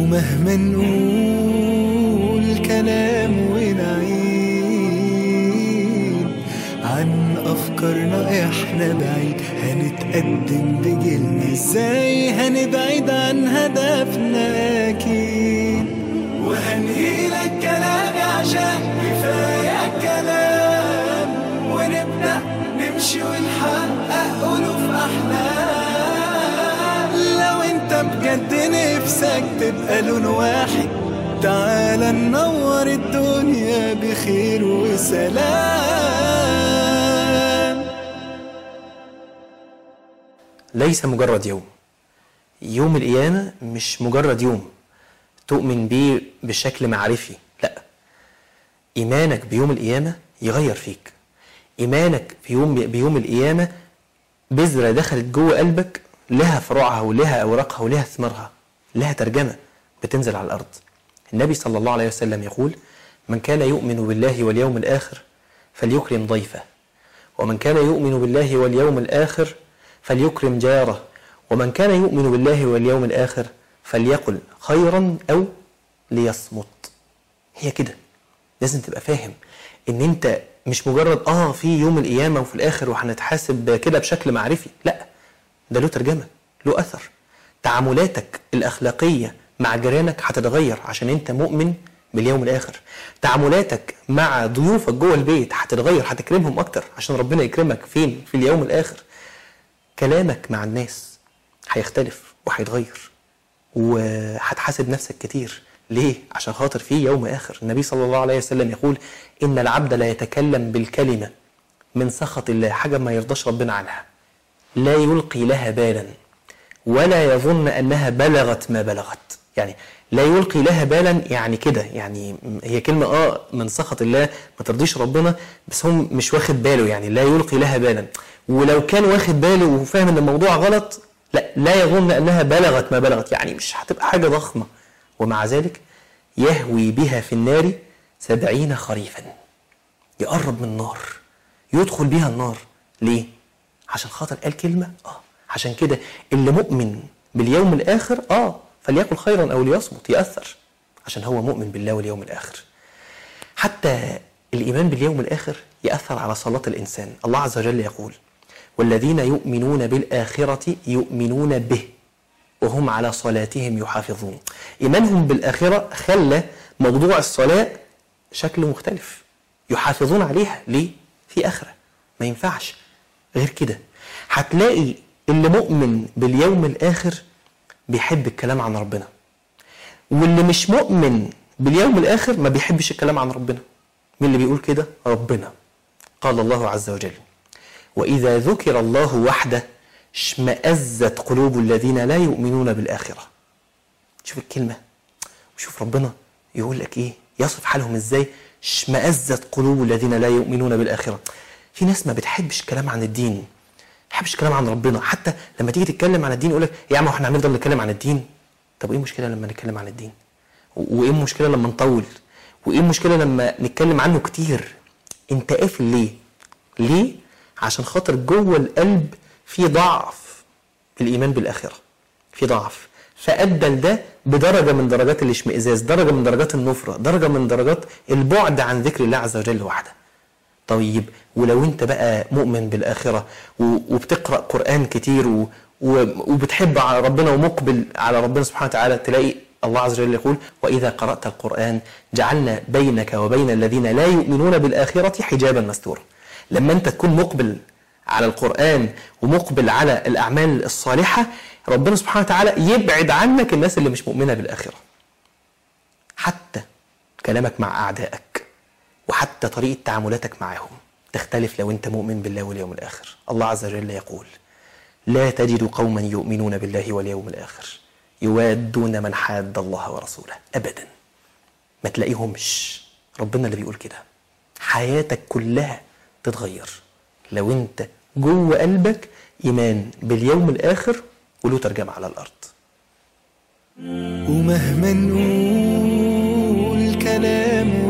ومهما نقول كلام ونعيد عن أفكارنا إحنا بعيد هنتقدم بجيلنا إزاي هنبعد عن هدفنا أكيد وهنهيلك كلامي عشان كفاية كلام ونبدأ نمشي ونحقق ألوف أحلام لو أنت بجد نفسك تبقى لون واحد تعال ننور الدنيا بخير وسلام ليس مجرد يوم يوم القيامة مش مجرد يوم تؤمن بيه بشكل معرفي لا إيمانك بيوم القيامة يغير فيك إيمانك في يوم بيوم القيامة بذرة دخلت جوه قلبك لها فروعها ولها أوراقها ولها ثمارها لها ترجمة بتنزل على الأرض النبي صلى الله عليه وسلم يقول من كان يؤمن بالله واليوم الآخر فليكرم ضيفه ومن كان يؤمن بالله واليوم الآخر فليكرم جاره ومن كان يؤمن بالله واليوم الآخر فليقل خيرا أو ليصمت هي كده لازم تبقى فاهم ان انت مش مجرد اه في يوم القيامة وفي الآخر وهنتحاسب كده بشكل معرفي لا ده له ترجمة له أثر تعاملاتك الأخلاقية مع جيرانك هتتغير عشان انت مؤمن باليوم الآخر تعاملاتك مع ضيوفك جوه البيت هتتغير هتكرمهم أكتر عشان ربنا يكرمك فين في اليوم الآخر كلامك مع الناس هيختلف وهيتغير وهتحاسب نفسك كتير ليه؟ عشان خاطر في يوم آخر النبي صلى الله عليه وسلم يقول إن العبد لا يتكلم بالكلمة من سخط الله حاجة ما يرضاش ربنا عنها لا يلقي لها بالا ولا يظن أنها بلغت ما بلغت يعني لا يلقي لها بالا يعني كده يعني هي كلمة اه من سخط الله ما ترضيش ربنا بس هو مش واخد باله يعني لا يلقي لها بالا ولو كان واخد باله وفاهم ان الموضوع غلط لا لا يظن انها بلغت ما بلغت يعني مش هتبقى حاجة ضخمة ومع ذلك يهوي بها في النار سبعين خريفا يقرب من النار يدخل بها النار ليه؟ عشان خاطر قال كلمة اه عشان كده اللي مؤمن باليوم الآخر اه فليقل خيرا أو ليصمت يأثر عشان هو مؤمن بالله واليوم الآخر حتى الإيمان باليوم الآخر يأثر على صلاة الإنسان الله عز وجل يقول والذين يؤمنون بالآخرة يؤمنون به وهم على صلاتهم يحافظون إيمانهم بالآخرة خلى موضوع الصلاة شكله مختلف يحافظون عليها ليه؟ في آخرة ما ينفعش غير كده هتلاقي اللي مؤمن باليوم الآخر بيحب الكلام عن ربنا واللي مش مؤمن باليوم الآخر ما بيحبش الكلام عن ربنا مين اللي بيقول كده؟ ربنا قال الله عز وجل وإذا ذكر الله وحده اشمأزت قلوب الذين لا يؤمنون بالآخرة شوف الكلمة وشوف ربنا يقول لك إيه يصف حالهم إزاي اشمأزت قلوب الذين لا يؤمنون بالآخرة في ناس ما بتحبش الكلام عن الدين ما بتحبش الكلام عن ربنا حتى لما تيجي تتكلم عن الدين يقول لك يا عم احنا هنفضل نتكلم عن الدين طب ايه المشكله لما نتكلم عن الدين و- وايه المشكله لما نطول وايه المشكله لما نتكلم عنه كتير انت قافل ليه ليه عشان خاطر جوه القلب في ضعف في الايمان بالاخره في ضعف فادى لده بدرجه من درجات الاشمئزاز درجه من درجات النفره درجه من درجات البعد عن ذكر الله عز وجل وحده طيب ولو انت بقى مؤمن بالآخرة و- وبتقرأ قرآن كتير و- و- وبتحب على ربنا ومقبل على ربنا سبحانه وتعالى تلاقي الله عز وجل يقول وإذا قرأت القرآن جعلنا بينك وبين الذين لا يؤمنون بالآخرة حجابا مستورا لما انت تكون مقبل على القرآن ومقبل على الأعمال الصالحة ربنا سبحانه وتعالى يبعد عنك الناس اللي مش مؤمنة بالآخرة حتى كلامك مع أعدائك وحتى طريقة تعاملاتك معهم تختلف لو أنت مؤمن بالله واليوم الآخر الله عز وجل يقول لا تجد قوما يؤمنون بالله واليوم الآخر يوادون من حاد الله ورسوله أبدا ما تلاقيهمش ربنا اللي بيقول كده حياتك كلها تتغير لو أنت جوه قلبك إيمان باليوم الآخر وله ترجمة على الأرض ومهما نقول كلام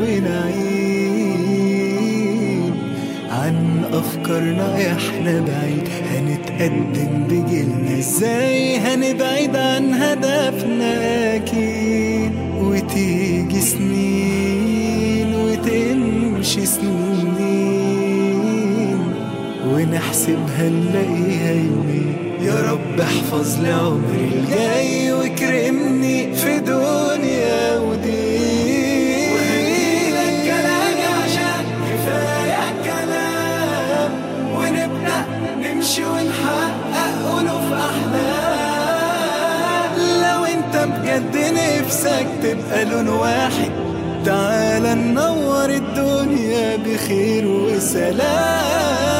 ونعيد عن أفكارنا إحنا بعيد هنتقدم بجيلنا إزاي هنبعد عن هدفنا أكيد وتيجي سنين وتمشي سنين ونحسبها نلاقيها يومين يا رب احفظ لي عمري الجاي واكرمني في دنيا ودين وهديلك كلامي عشان كفاية كلام ونبدأ نمشي ونحقق ألوف أحلام لو انت بجد نفسك تبقى لون واحد تعال ننور الدنيا بخير وسلام